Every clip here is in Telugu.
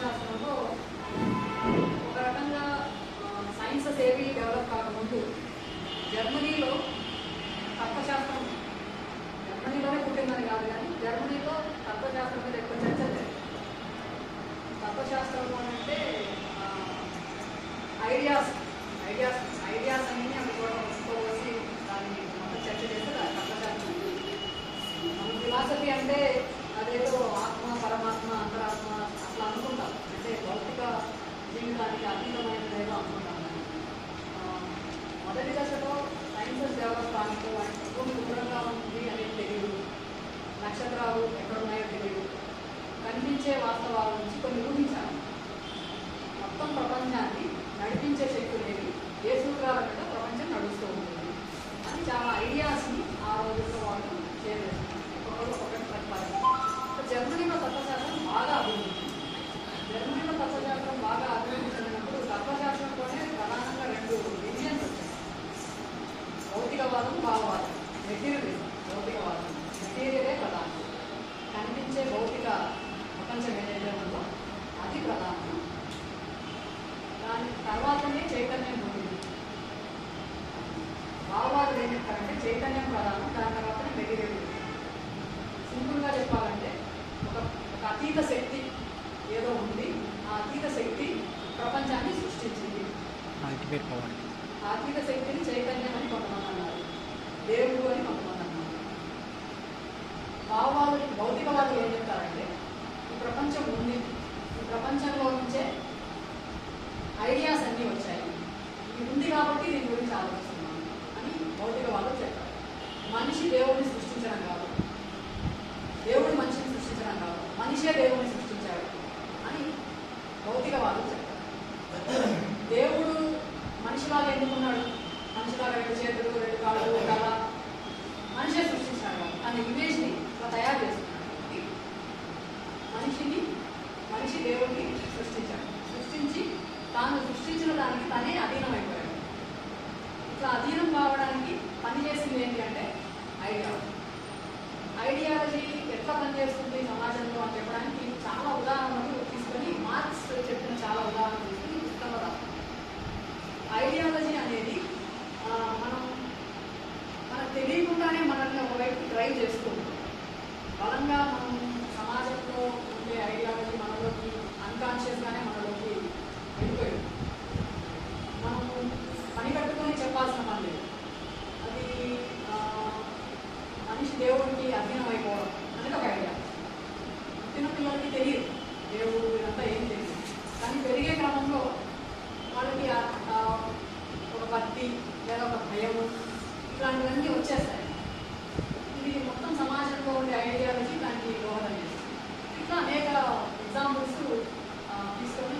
తత్వశాస్త్రంలో ఒక రకంగా సైన్సెస్ ఏవి డెవలప్ కాకముందు జర్మనీలో తత్వశాస్త్రం జర్మనీలోనే పుట్టిందని కాదు కానీ జర్మనీలో తత్వశాస్త్రం మీద ఎక్కువ చర్చ లేదు తత్వశాస్త్రం అంటే ఐడియాస్ ఐడియాస్ ఐడియాస్ అన్ని అవి కూడా వచ్చి దాన్ని మొత్తం చర్చ చేస్తే దాని తత్వశాస్త్రం మన ఫిలాసఫీ అంటే అదేదో ఆత్మ పరమాత్మ అంతరాత్మ అట్లా అనుకుంటాం అంటే భౌతిక జీవితానికి అతీతమైనది ఏదో అనుకుంటాం ఆ, మొదటి దశలో సైన్సెస్ డెవలప్ కానికి భూమి దూరంగా ఉంది అనేది తెలియదు నక్షత్రాలు ఎక్కడున్నాయో తెలియదు కనిపించే వాస్తవాల నుంచి కొన్ని ఊహించాలి మొత్తం ప్రపంచాన్ని నడిపించే శక్తులేవి ఏ సూత్రాల మీద ప్రపంచం నడుస్తూ ఉంటుంది అని చాలా ఐడియాస్ని ఆ రోజుల్లో వాళ్ళు షేర్ చేస్తున్నారు ఒక్కొక్కరు ఒక్కొక్కటి ప్రతిపాదించారు జర్మనీలో తత్వశాస్త్రం బాగా అభివృద్ధి జర్మనీలో తత్వశాస్త్రం బాగా అభివృద్ధి చెందినప్పుడు తత్వశాస్త్రంలోనే ప్రధానంగా రెండు డివిజన్స్ వచ్చాయి భౌతికవాదం భావవాదం మెటీరియలిజం భౌతికవాదం మెటీరియలే ప్రధానం కనిపించే భౌతిక ప్రపంచం ఏదైతే ఉందో అది ప్రధానం దాని తర్వాతనే చైతన్యం ఉంటుంది భావవాదులు ఏం చెప్తారంటే చైతన్యం ప్రధానం దాని తర్వాతనే మెటీరియలిజం సింపుల్గా చెప్పాలంటే ఒక ఒక అతీత శక్తి ఏదో ఉంది ఆ అతీత శక్తి ప్రపంచాన్ని సృష్టించింది అల్టిమేట్ పవర్ ఆ అతీత శక్తిని చైతన్యం అని కొంతమంది అన్నారు దేవుడు అని కొంతమంది అన్నారు భావవాదులు భౌతికవాదులు ఏం చెప్తారంటే ఈ ప్రపంచం ఉంది ఈ ప్రపంచంలో నుంచే ఐడియాస్ అన్నీ వచ్చాయి ఇది ఉంది కాబట్టి దీని గురించి ఆలోచిస్తున్నాను అని భౌతికవాదులు చెప్తారు మనిషి దేవుడిని సృష్టించడం కాదు దేవుడు మనిషిని సృష్టించడం కాదు మనిషే దేవుడిని సృష్టించాడు అని భౌతికవాదులు చెప్తారు దేవుడు మనిషిలాగా ఎందుకున్నాడు మనిషిలాగా రెండు చేతులు రెండు కాళ్ళు తల మనిషే సృష్టించాడు కాదు. తన ఇమేజ్ని ఇట్లా తయారు చేసుకున్నాడు కాబట్టి మనిషిని మనిషి దేవుడిని సృష్టించాడు సృష్టించి తాను సృష్టించిన దానికి తనే అధీనమైపోయాడు ఇట్లా అధీనం కావడానికి పని చేసింది ఏంటి అంటే ఐడియాలజీ ఐడియాలజీ ఎట్లా పనిచేస్తుంది సమాజంలో అని చెప్పడానికి చాలా ఉదాహరణలు తీసుకొని మార్క్స్ చెప్పిన చాలా ఉదాహరణలు తీసుకొని ఈ పుస్తకంలో రాస్తాం ఐడియాలజీ అనేది ఆ, మనం మనకు తెలియకుండానే మనల్ని ఒకవైపు డ్రైవ్ చేస్తూ ఉంటుంది బలంగా మనం సమాజంలో ఉండే ఐడియాలజీ మనలోకి అన్కాన్షియస్గానే మనలోకి వెళ్ళిపోయింది మనం పని కట్టుకొని చెప్పాల్సిన పని లేదు అది ఆ, మనిషి దేవుడికి అధీనం అయిపోవడం అనేది ఒక ఐడియా పుట్టిన పిల్లలకి తెలియదు దేవుడు ఇదంతా ఏం తెలియదు కానీ పెరిగే క్రమంలో వాళ్ళకి ఆ- ఆ ఒక భక్తి లేదా ఒక భయము ఇట్లాంటివన్నీ వచ్చేస్తాయి ఇది మొత్తం సమాజంలో ఉండే ఐడియాలజీ దానికి దోహదం చేస్తుంది ఇట్లా అనేక ఎగ్జాంపుల్స్ తీసుకొని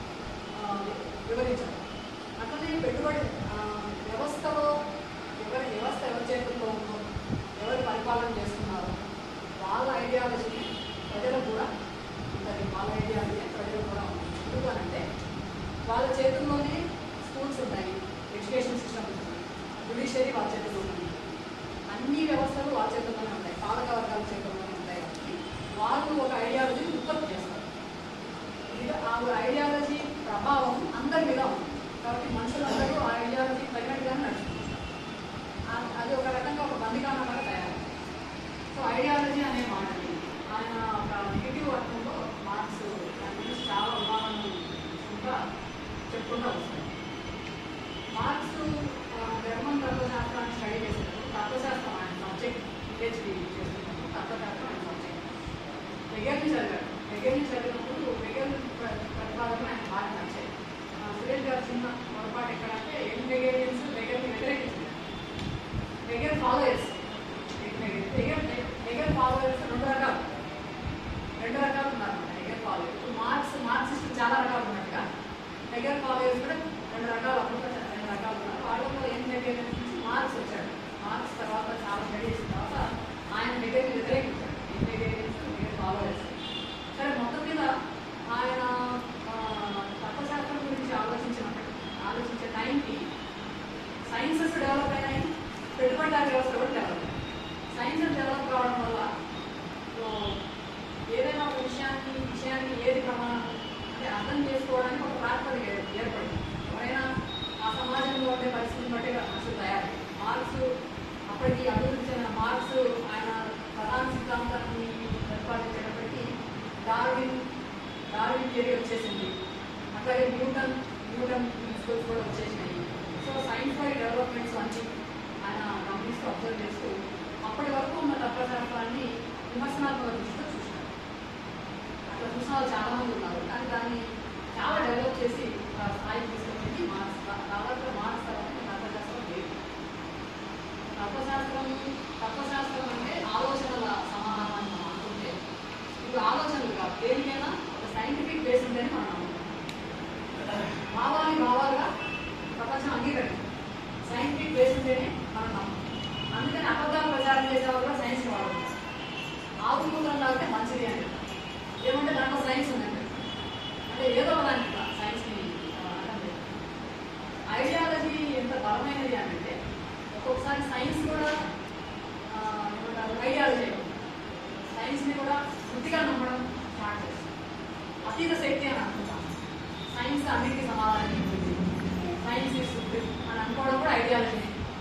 ఆ, వివరించారు అట్లనే పెట్టుబడి ఆ, వ్యవస్థలో ఎవరి వ్యవస్థ ఎవరి చేతుల్లో ఉందో ఎవరు పరిపాలన చేస్తున్నారో వాళ్ళ ఐడియాలజీ ప్రజలకు కూడా ఉంటుంది వాళ్ళ ఐడియాలజీ ప్రజలకు కూడా ఉంటుంది ఎందుకనంటే వాళ్ళ చేతుల్లోనే స్కూల్స్ ఉంటాయి ఎడ్యుకేషన్ సిస్టమ్ ఉంటుంది జుడిషియరీ వాళ్ళ చేతుల్లో ఉంటుంది అన్ని వ్యవస్థలు వాళ్ళ చేతుల్లోనే ఉంటాయి పాలక వర్గాల చేతుల్లోనే ఉంటాయి కాబట్టి వాళ్ళు ఒక ఐడియాలజీని ఉత్పత్తి చేస్తారు ఇది ఆ ఐడియాలజీ ప్రభావం అందరి మీద ఉంది కాబట్టి మనుషులందరూ ఆ ఐడియాలజీ తగినట్టుగానే నడుచుకుంటారు ఆ- అది ఒక రకంగా ఒక బందికానంగా తయారు సో ఐడియాలజీ అనే మాటని ఆయన ఒక నెగిటివ్ అర్థంలో మార్క్స్ దాని గురించి చాలా ఉదాహరణలు ఇంకా చెప్పుకుంటూ వస్తాయి మార్క్స్ ఆ, జర్మన్ తత్వశాస్త్రాన్ని స్టడీ చేసినప్పుడు తత్వశాస్త్రం ఆయన సబ్జెక్ట్ పిహెచ్డి చేసినప్పుడు తత్వశాస్త్రం ఆయన సబ్జెక్ట్ హెగెల్ని చదివాడు హెగెల్ని చదివినప్పుడు హెగెల్ ప్ర- ప్రతిపాదనలు ఆయన బాగా నచ్చాయి ఆ, సురేష్ గారు చిన్న పొరపాటు ఎక్కడంటే ఎన్ హెగెలియన్స్ హెగెల్ని వ్యతిరేకించారు Hegel followers Hegel Hegel followers రెండు రకాలు రెండు రకాలు ఉన్నారు హెగెల్ ఫాలోయర్స్ ఇప్పుడు మార్క్స్ మార్క్సిస్ట్ చాలా రకాలు ఉన్నట్టుగా హెగెల్ ఫాలోయర్స్ కూడా రెండు రకాలు అప్పుడు రెండు రకాలు ఉన్నారు వాళ్ళలో ఏం హెగెల్ నుంచి మార్క్స్ వచ్చాడు మార్క్స్ తర్వాత చాలా స్టడీ చేసిన తర్వాత ఆయన హెగెల్ని వ్యతిరేకించాడు ఏం హెగెలియన్స్ హెగెల్ ఫాలోయర్స్ సరే మొత్తం మీద ఆయన ఆ, తత్వశాస్త్రం గురించి ఆలోచించినప్పుడు ఆలోచించే టైంకి సైన్సెస్ డెవలప్ అయినాయి పెట్టుబడిదారు వ్యవస్థ కూడా డెవలప్ అయింది సైన్సెస్ డెవలప్ కావడం వల్ల సో, ఏదైనా ఒక విషయాన్ని విషయాన్ని ఏది ప్రమాణం డార్విన్ థియరీ వచ్చేసింది అట్లాగే న్యూటన్ న్యూటన్ ప్రిన్సిపల్స్ కూడా వచ్చేసినాయి సో సైన్స్ ఫై డెవలప్మెంట్స్ అన్ని ఆయన గమనిస్తూ అబ్జర్వ్ చేస్తూ అప్పటి వరకు ఉన్న తత్వశాస్త్రాన్ని విమర్శనాత్మక దృష్టితో చూసినారు అట్లా చూసిన వాళ్ళు చాలా మంది ఉన్నారు కానీ దాన్ని చాలా డెవలప్ చేసి ఒక స్థాయికి తీసుకొచ్చింది మార్క్స్ కాబట్టి మార్క్స్ తర్వాత తత్వశాస్త్రం లేదు తత్వశాస్త్రం తత్వశాస్త్రం అంటే ఆలోచనల సమాహారం అని మనం అనుకుంటే ఇప్పుడు ఆలోచనలు కాదు దేనికైనా ఒక సైంటిఫిక్ బేస్ ఉందని మనం నమ్ముతాం భావాన్ని భావాలుగా ప్రపంచం అంగీకరించింది సైంటిఫిక్ బేస్ ఉంటేనే మనం నమ్ముతాం అందుకని అబద్ధాలు ప్రచారం చేసే వాళ్ళు కూడా సైన్స్ వాడుతారు ఆవు మూత్రం తాగితే మంచిది అని ఏమంటే దాంట్లో సైన్స్ ఉందండి అంటే ఏదో ఒకదానికి సైన్స్ని అర్థం లేదు ఐడియాలజీ ఎంత బలమైనది అని అంటే ఒక్కొక్కసారి సైన్స్ కూడా ఆ, ఏమంటారు ఐడియాలజీ సైన్స్ని కూడా వృత్తిగా నమ్మడం స్టార్ట్ చేస్తుంది అతీత శక్తి అని అనుకుంటాం సైన్స్ అన్నిటికీ సమాధానం చెప్తుంది సైన్స్ ఇస్ సుప్రీం అని అనుకోవడం కూడా ఐడియాలజీ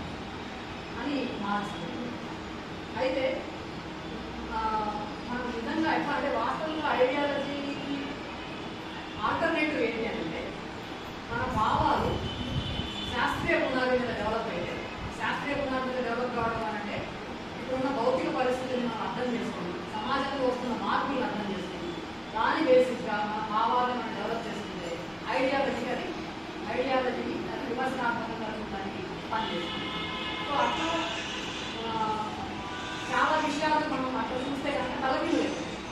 అని మారుస్తుంది అయితే ఆ, మనం నిజంగా ఎట్లా అంటే వాస్తవంగా ఐడియాలజీకి ఆల్టర్నేటివ్ ఏంటి అంటే మన భావాలు శాస్త్రీయ పునాది మీద డెవలప్ అయితే శాస్త్రీయ పునాది మీద డెవలప్ కావడం అని అంటే ఇప్పుడున్న భౌతిక పరిస్థితులను మనం అర్థం చేసుకుని సమాజంలో వస్తున్న మార్పులను అర్థం చేసుకుని దాని బేసిక్గా మన భావాలను మనం డెవలప్ చేసుకుంటే ఐడియాలజీ అది ఐడియాలజీని అది విమర్శనాత్మకంగా చూడడానికి పనిచేస్తుంది సో అట్లా ఆ, చాలా విషయాలు మనం అట్లా చూస్తే కనుక తలకిందులు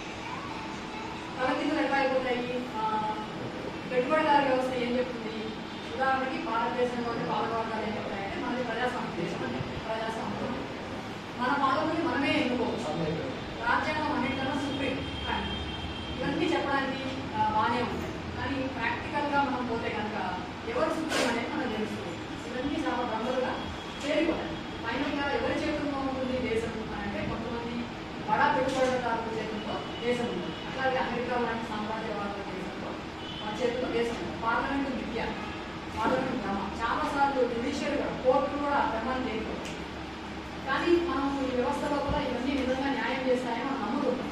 తలకిందులు ఎట్లా అయిపోతాయి ఆ, పెట్టుబడిదారు వ్యవస్థ ఏం చెప్తుంది ఉదాహరణకి భారతదేశంలోని పాలకవర్గాలు ఏం చెప్తాయంటే మనది ప్రజాస్వామ్య దేశం అని ప్రజాస్వామ్యం మన పాలకుని మనమే ఎన్నుకోవచ్చు రాజ్యాంగం అన్నింటిలో సుప్రీం కానీ ఇవన్నీ చెప్పడానికి ఆ, బాగానే ఉంటాయి కానీ ప్రాక్టికల్గా మనం పోతే కనుక ఎవరు సుప్రీం అనేది మనకు తెలుస్తుంది ఇవన్నీ చాలా రంగులుగా చేరిపోతాయి ఫైనల్గా ఎవరి చేతుల్లో ఉంటుంది దేశం అని అంటే కొంతమంది బడా పెట్టుబడిదారుల చేతుల్లో దేశం ఉంది అట్లాగే అమెరికా లాంటి సామ్రాజ్యవాద దేశంలో మన చేతుల్లో దేశం ఉంది పార్లమెంటు విద్య పార్లమెంట్ భ్రమ చాలాసార్లు జ్యుడిషియల్ కూడా కోర్టులు కూడా ఆ భ్రమాన్ని లేకపోవచ్చు కానీ మనం ఈ వ్యవస్థ లోపల ఇవన్నీ నిజంగా న్యాయం చేస్తాయని మనం నమ్ముకుంటాం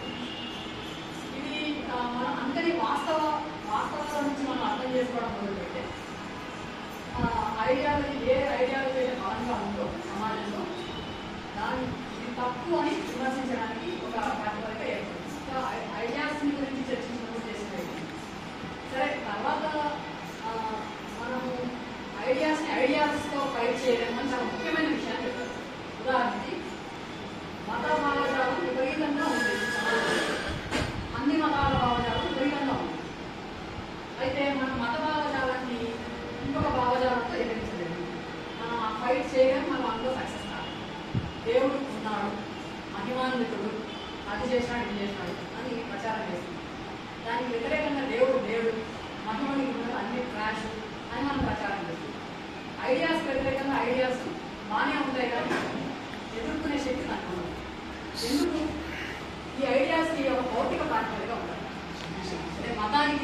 ఇది ఆ, మనం అంతని వాస్తవ వాస్తవాల నుంచి మనం అర్థం చేసుకోవడం మొదలుపెట్టే ఐడియాలజీ ఏ ఐడియాలజీ అయితే బలంగా ఉందో సమాజంలో దాని ఇది తప్పు అని విమర్శించడానికి ఒక ప్రాతిపదిక ఏర్పడింది సో ఐడియాస్ గురించి చర్చించినప్పుడు చేసినవి సరే తర్వాత ఆ, మనము ఐడియాస్ని ఐడియాస్తో ఫైట్ చేయడం అని చాలా ముఖ్యమైన విషయాన్ని చెప్పారు ఉదాహరణకి మత భావజాలం విపరీతంగా ఉంది సమాజంలో. అన్ని మతాల భావజాలం విపరీతంగా ఉంది అయితే మన మత భావజాలాన్ని ఇంకొక భావజాలంతో ఎదిరించలేదు మనం ఆ ఫైట్ చేయడం మనం అందులో సక్సెస్ కాదు దేవుడు ఉన్నాడు మహిమాన్వితుడు అది చేసినాడు ఇది చేసినాడు అని ప్రచారం చేస్తుంది దానికి వ్యతిరేకంగా దేవుడు లేడు మహిమనికి ఉన్నది అన్ని క్రాష్ అని మనం ప్రచారం చేస్తుంది ఐడియాస్ వ్యతిరేకంగా ఐడియాస్ బాగానే ఉంటాయి కానీ ఎదుర్కొనే శక్తి నాకు ఉండదు ఎందుకు ఈ ఐడియాస్కి ఒక భౌతిక ప్రాతిపదిక ఉండాలి అంటే మతానికి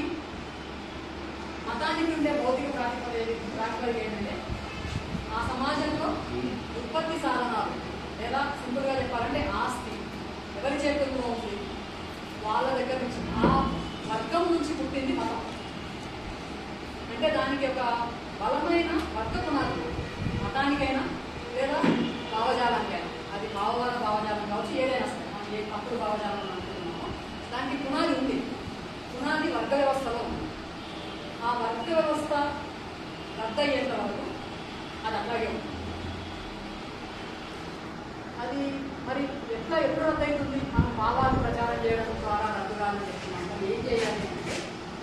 మతానికి ఉండే భౌతిక ప్రాతిపదిక ప్రాతిపదిక ఏంటంటే ఆ సమాజంలో ఉత్పత్తి సాధనాలు లేదా సింపుల్గా చెప్పాలంటే ఆస్తి ఎవరి చేతుల్లో ఉంది వాళ్ళ దగ్గర నుంచి ఆ వర్గం నుంచి పుట్టింది మతం అంటే దానికి ఒక బలమైన వర్గ పునాది ఉంది. మతానికైనా లేదా భావజాలానికైనా అది భావవాద భావజాలం కావచ్చు ఏదైనా సరే మనం ఏ తప్పుడు భావజాలం అని అనుకుంటున్నామో దానికి పునాది ఉంది పునాది వర్గ వ్యవస్థలో ఉంది ఆ వర్గ వ్యవస్థ రద్దయ్యేంత వరకు అది అట్లాగే ఉంది అది మరి ఎట్లా ఎప్పుడు రద్దవుతుంది మనం భావాలు ప్రచారం చేయడం ద్వారా రద్దు కాదని చెప్తున్నాం మరి ఏం చేయాలి అంటే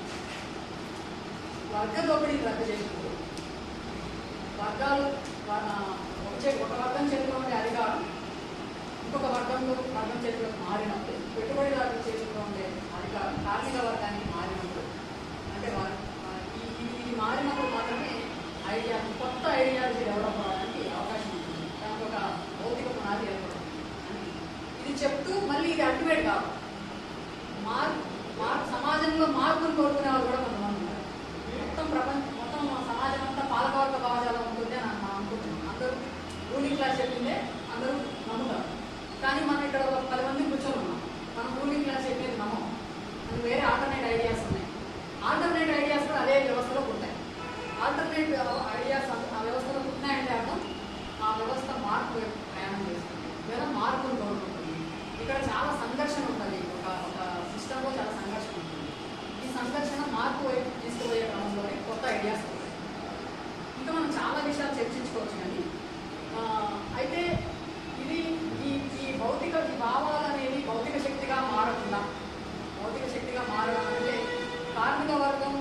వర్గ దోపిడీ రద్దు చేసినప్పుడు వర్గాలు వా- వచ్చే ఒక వర్గం చేతిలో ఉండే అధికారం ఇంకొక వర్గంలో వర్గం చేతిలోకి మారినప్పుడు పెట్టుబడిదారుల చేతిలో ఉండే అధికారం కార్మిక వర్గానికి మారినప్పుడు అంటే వారు ఆ, ఈ ఈ- ఇది మారినప్పుడు మాత్రమే ఐడియా కొత్త ఐడియాలజీ డెవలప్ అవ్వడానికి అవకాశం ఉంటుంది దానికి ఒక భౌతిక పునాది ఏర్పడుతుంది అని ఇది చెప్తూ మళ్ళీ ఇది అల్టిమేట్ కాదు మార్ మార్ సమాజంలో మార్పును కోరుకునే వాళ్ళు కూడా కొంతమంది ఉన్నారు మొత్తం ప్రపంచం మొత్తం సమాజం అంతా పాలకవర్గ భావజాలం ఉంటుంది అని మనం అనుకుంటున్నాం అందరూ రూలింగ్ క్లాస్ చెప్పిందే అందరూ నమ్ముతారు కానీ మనం ఇక్కడ ఒక పది మంది కూర్చొని ఉన్నాం మనం రూలింగ్ క్లాస్ చెప్పేది నమ్మం మనకు వేరే ఆల్టర్నేట్ ఐడియాస్ ఉన్నాయి ఆల్టర్నేట్ ఐడియాస్ కూడా అదే వ్యవస్థలో పుట్టాయి ఆల్టర్నేట్ ఐడియాస్ ఆ వ్యవస్థలో పుట్టినాయంటే అర్థం ఆ వ్యవస్థ మార్పు వైపు ప్రయాణం చేస్తుంది లేదా మార్పును కోరుకుంటుంది ఇక్కడ చాలా సంఘర్షణ ఉంటుంది ఒక ఒక సిస్టంలో చాలా సంఘర్షణ ఉంటుంది ఈ సంఘర్షణ మార్పు వైపు తీసుకుపోయే క్రమంలోనే కొత్త ఐడియాస్ వస్తాయి ఇంకా మనం చాలా విషయాలు చర్చించుకోవచ్చు కానీ ఆ, అయితే ఇది ఈ ఈ భౌతిక ఈ భావాలు అనేవి భౌతిక శక్తిగా మారకుండా భౌతిక శక్తిగా మారడం అంటే కార్మిక వర్గం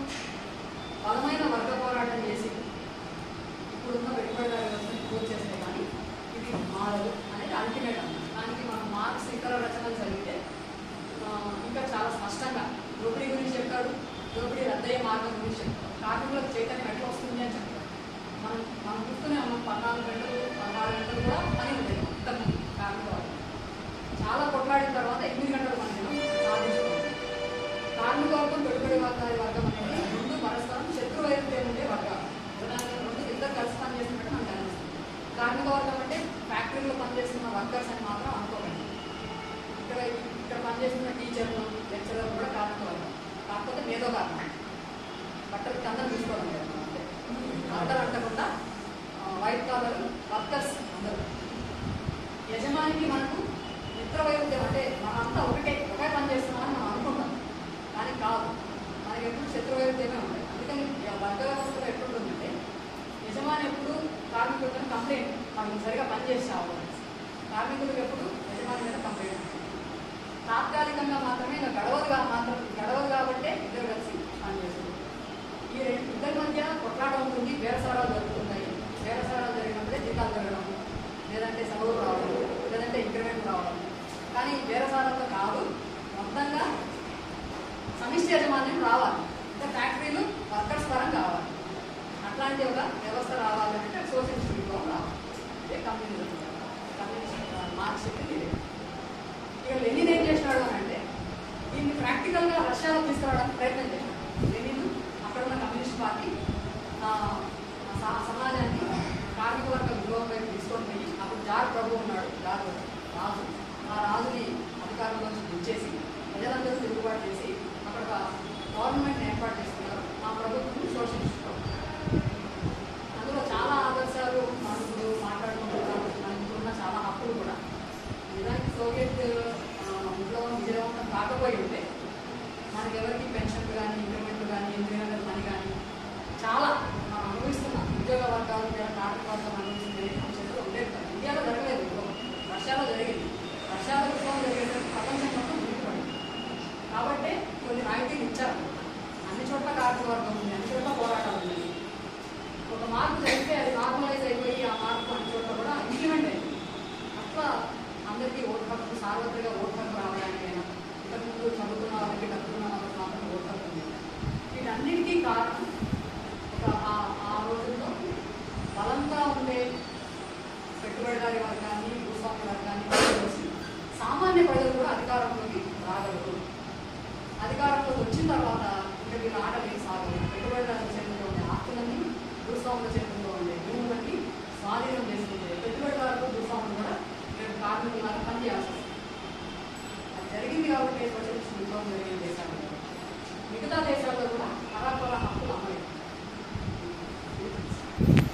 బలమైన వర్గ పోరాటం చేసి ఇప్పుడున్న పెట్టుబడిదారు వ్యవస్థను పూర్తి చేస్తే కానీ ఇది మారదు అనేది అల్టిమేట్ అన్నమాట దానికి మనం మార్క్స్ ఇతర రచనలు చదివితే ఆ, ఇంకా చాలా స్పష్టంగా దోపిడీ గురించి చెప్తాడు దోపిడీ రద్దయ్యే మార్గం గురించి చెప్తాడు కార్మికులకు చైతన్యం ఎట్లా వస్తుంది అని చెప్తాడు మనం మనం చూస్తూనే ఉన్నాం పద్నాలుగు గంటలు పదహారు గంటలు కూడా పని ఉండేది ఇంతకు కార్మిక వర్గం చాలా కొట్లాడిన తర్వాత ఎనిమిది గంటల పని దినం సాధించుకోవాలి కార్మిక వర్గం పెట్టుబడి వర్గాల వర్గం అనేది రెండు పరస్పరం శత్రు వైరుధ్యం ఉండే వర్గాలు ఉదాహరణకు రెండు ఇద్దరు కలిసి పనిచేస్తున్నట్టు మనకు అనిపిస్తుంది కార్మిక వర్గం అంటే ఫ్యాక్టరీలో పనిచేస్తున్న వర్కర్స్ అని మాత్రం అనుకోకండి ఇక్కడ ఇక్కడ పనిచేస్తున్న టీచర్లు లెక్చరర్లు కూడా కార్మిక వర్గం కాకపోతే మేధో కారణం బట్టలు చందనం తీసుకోవడం లేదు అంతే బట్టలు అంటకుండా వైట్ కాలర్ వర్కర్స్ అందరూ యజమానికి మనకు మిత్ర వైరుధ్యం అంటే మనంతా ఒకటే ఒకే పని చేస్తున్నామని మనం అనుకుంటాం కానీ కాదు మనకి ఎప్పుడు శత్రు వైరుధ్యమే ఉంటాయి అందుకని ఈ వర్గ వ్యవస్థలో ఎట్లుంటుందంటే యజమాని ఎప్పుడు కార్మికులతో కంప్లైంట్ మనం సరిగా పని చేసి చావాలి కార్మికులకు ఎప్పుడు యజమాని మీద కంప్లైంట్ ఉంటుంది. తాత్కాలికంగా మాత్రమే ఇంకా గడవదు కా- మాత్రం గడవదు కాబట్టే ఇద్దరు కలిసి పనిచేస్తుంది ఈ రెండు ఇద్దరి మధ్య కొట్లాట ఉంటుంది బేరసారాలు జరుగుతుంటాయి బేరసారాలు జరిగినప్పుడే జీతాలు జరగడం లేదంటే సెలవులు రావడం లేదంటే ఇంక్రిమెంట్ రావడం కానీ ఈ బేరసారాలతో కాదు మొత్తంగా సమిష్టి యాజమాన్యం రావాలి అంటే ఫ్యాక్టరీలు వర్కర్స్ పరం కావాలి అట్లాంటి ఒక వ్యవస్థ రావాలి అంటే సోషలిస్ట్ విప్లవం రావాలి ఇదే కమ్యూనిజం కమ్యూనిస్ట్ మార్క్స్ చెప్పింది ఇదే ఇక లెనిన్ ఏం చేసినాడు అని అంటే దీన్ని ప్రాక్టికల్గా రష్యాలో తీసుకురావడానికి ప్రయత్నం చేశాడు లెనిన్ అక్కడ ఉన్న కమ్యూనిస్ట్ పార్టీ ఆ, ఆ స- సమాజాన్ని కార్మిక వర్గ విలువ వైపు తీసుకొని పోయి అప్పుడు జార్ ప్రభు ఉన్నాడు జార్ రాజు ఆ రాజుని అధికారంలోంచి దించేసి ప్రజలందరూ తిరుగుబాటు చేసి అక్కడ ఒక గవర్నమెంట్ ఏర్పాటు చేసుకున్నారు ఆ ప్రభుత్వం సోషలిస్ట్ ప్రభుత్వం అందులో చాలా ఆదర్శాలు మనుషులు మాట్లాడుకుంటున్నారు మనకు ఉన్న చాలా హక్కులు కూడా నిజానికి సోవియట్ ఆ, విప్లవం విజయవంతం కాకపోయి ఉంటే మనకి ఎవరికి పెన్షన్లు కానీ ఇంక్రిమెంట్లు కానీ ఇంజనీర్ల పని కానీ చాలా మనం అనుభవిస్తున్నాం ఉద్యోగ వర్గాలు లేదా కార్మిక వర్గం అనుభవిస్తుంది చేతిలో ఉండేది కాదు. ఇండియాలో జరగలేదు విప్లవం రష్యాలో జరిగింది రష్యాలో విప్లవం జరిగేసరికి ప్రపంచం మొత్తం మునిగిపడింది కాబట్టి కొన్ని రాయితీలు ఇచ్చారు అన్ని చోట్ల కార్మిక వర్గం ఉంది అన్ని చోట్ల పోరాటాలు ఉన్నాయి ఒక మార్పు జరిగితే అది నార్మలైజ్ అయిపోయి ఆ మార్పు అన్ని చోట్ల కూడా ఇంప్లిమెంట్ అయింది అట్లా అందరికీ ఓటు హక్కు సార్వత్రిక ఓటు హక్కు రావడానికైనా ఇంతకుముందు చదువుకున్న వాళ్ళకి డబ్బున్న వాళ్ళకి మాత్రం ఓటు హక్కు ఉంది వీటన్నిటికీ కారణం ఒక ఆ- ఆ రోజుల్లో బలంగా ఉండే పెట్టుబడిదారి వర్గాన్ని భూస్వామ్య వర్గాన్ని కలిసి సామాన్య ప్రజలు కూడా అధికారంలోకి రాగలరు అధికారంలోకి వచ్చిన తర్వాత ఇంకా వీళ్ళ ఆటలు సాగదు పెట్టుబడిదారుల చేతుల్లో ఉండే ఆస్తులన్నీ భూస్వాముల చేతుల్లో ఉండే భూములన్నీ స్వాధీనం చేసుకుంటే పెట్టుబడిదారులు భూస్వాములు కూడా రేపు కార్మికులాగా పనిచేయాల్సి వస్తుంది అది జరిగింది కాబట్టి సోషలిస్ట్ విప్లవం జరిగిన దేశాలు మిగతా దేశాల్లో కూడా పరాపర హక్కులు అమలు